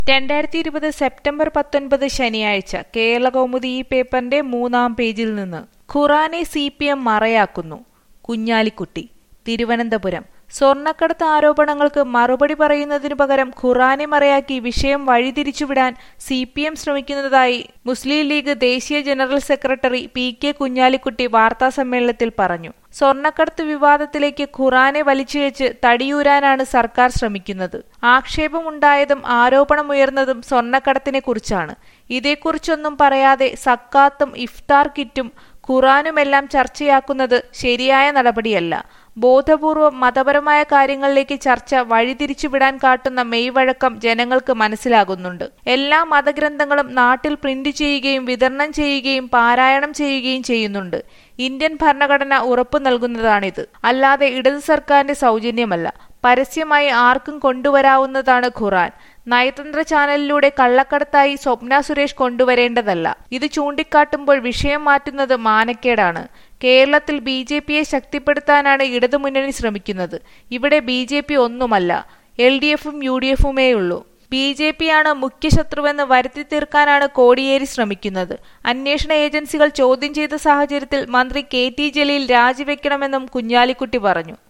രണ്ടായിരത്തി ഇരുപത് സെപ്റ്റംബർ പത്തൊൻപത് ശനിയാഴ്ച കേരളകൗമുദി ഈ പേപ്പറിന്റെ മൂന്നാം പേജിൽ നിന്ന് ഖുറാനെ സി പി എം മറയാക്കുന്നു കുഞ്ഞാലിക്കുട്ടി തിരുവനന്തപുരം സ്വർണ്ണക്കടത്ത് ആരോപണങ്ങൾക്ക് മറുപടി പറയുന്നതിനു പകരം ഖുറാനെ മറയാക്കി വിഷയം വഴിതിരിച്ചുവിടാൻ സി പി എം ശ്രമിക്കുന്നതായി മുസ്ലിം ലീഗ് ദേശീയ general secretary P K Kunhalikutty വാർത്താസമ്മേളനത്തിൽ പറഞ്ഞു സ്വർണ്ണക്കടത്ത് വിവാദത്തിലേക്ക് ഖുറാനെ വലിച്ചിഴച്ച് തടിയൂരാനാണ് സർക്കാർ ശ്രമിക്കുന്നത് ആക്ഷേപമുണ്ടായതും ആരോപണമുയർന്നതും സ്വർണ്ണക്കടത്തിനെ കുറിച്ചാണ് ഇതേക്കുറിച്ചൊന്നും പറയാതെ സക്കാത്തും ഇഫ്താർ കിറ്റും ഖുറാനുമെല്ലാം ചർച്ചയാക്കുന്നത് ശരിയായ നടപടിയല്ല ബോധപൂർവം മതപരമായ കാര്യങ്ങളിലേക്ക് ചർച്ച വഴിതിരിച്ചുവിടാൻ കാട്ടുന്ന മെയ്വഴക്കം ജനങ്ങൾക്ക് മനസ്സിലാകുന്നുണ്ട് എല്ലാ മതഗ്രന്ഥങ്ങളും നാട്ടിൽ പ്രിന്റ് ചെയ്യുകയും വിതരണം ചെയ്യുകയും പാരായണം ചെയ്യുകയും ചെയ്യുന്നുണ്ട് ഇന്ത്യൻ ഭരണഘടന ഉറപ്പു നൽകുന്നതാണിത് അല്ലാതെ ഇടതു സർക്കാരിന്റെ സൗജന്യമല്ല പരസ്യമായി ആർക്കും കൊണ്ടുവരാവുന്നതാണ് ഖുറാൻ നയതന്ത്ര ചാനലിലൂടെ കള്ളക്കടത്തായി സ്വപ്ന സുരേഷ് കൊണ്ടുവരേണ്ടതല്ല ഇത് ചൂണ്ടിക്കാട്ടുമ്പോൾ വിഷയം മാറ്റുന്നത് മാനക്കേടാണ് കേരളത്തിൽ ബി ജെ പിയെ ശക്തിപ്പെടുത്താനാണ് ഇടതുമുന്നണി ശ്രമിക്കുന്നത് ഇവിടെ ബി ജെ പി ഒന്നുമല്ല എൽ ഡി എഫും യു ഡി എഫുമേയുള്ളൂ ബി ജെ പിയാണ് മുഖ്യശത്രുവെന്ന് വരുത്തി തീർക്കാനാണ് കോടിയേരി ശ്രമിക്കുന്നത് അന്വേഷണ ഏജൻസികൾ ചോദ്യം ചെയ്ത സാഹചര്യത്തിൽ മന്ത്രി കെ ടി ജലീൽ രാജിവെക്കണമെന്നും കുഞ്ഞാലിക്കുട്ടി പറഞ്ഞു